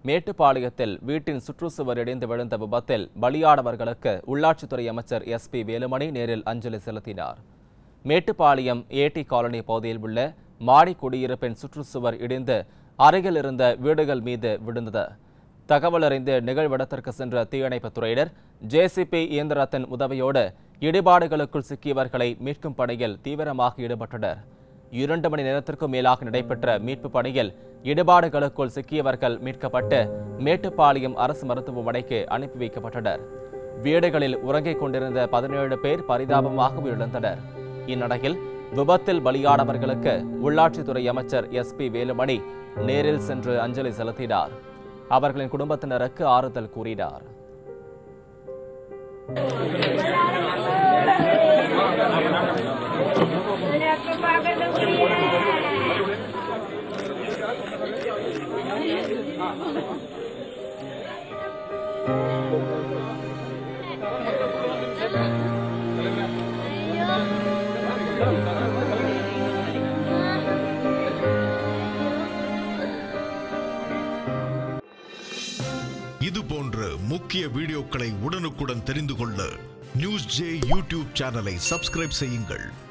மேட்டுப்பாளையத்தில் வீட்டின் சுற்றுச்சுவர் இடிந்து விழுந்த விபத்தில் பலியானவர்களுக்கு உள்ளாட்சித்துறை அமைச்சர் எஸ் பி வேலுமணி நேரில் அஞ்சலி செலுத்தினார் மேட்டுப்பாளையம் ஏடி காலனி பகுதியில் உள்ள மாடி குடியிருப்பின் சுற்றுச்சுவர் இடிந்து அருகில் இருந்த வீடுகள் மீது விழுந்தது தகவல் அறிந்து நிகழ்விடத்திற்கு சென்ற தீயணைப்புத் துறையினர் ஜேசிபி இயந்திரத்தின் உதவியோடு இடிபாடுகளுக்குள் சிக்கியவர்களை மீட்கும் பணியில் தீவிரமாக ஈடுபட்டனர் இரண்டு மணி நேரத்திற்கும் மேலாக நடைபெற்ற மீட்பு பணியில் இடிபாடுகளுக்குள் சிக்கியவர்கள் மீட்கப்பட்டு மேட்டுப்பாளையம் அரசு மருத்துவமனைக்கு அனுப்பி வைக்கப்பட்டனர் வீடுகளில் உறங்கிக் கொண்டிருந்த பதினேழு பேர் பரிதாபமாக உயிரிழந்தனர் இந்நிலையில் விபத்தில் பலியானவர்களுக்கு உள்ளாட்சித்துறை அமைச்சர் எஸ் பி வேலுமணி நேரில் சென்று அஞ்சலி செலுத்தினார் அவர்களின் குடும்பத்தினருக்கு ஆறுதல் கூறினார் இது போன்ற முக்கிய வீடியோக்களை உடனுக்குடன் தெரிந்து கொள்ள நியூஸ் ஜே யூடியூப் சேனலை சப்ஸ்கிரைப் செய்யுங்கள்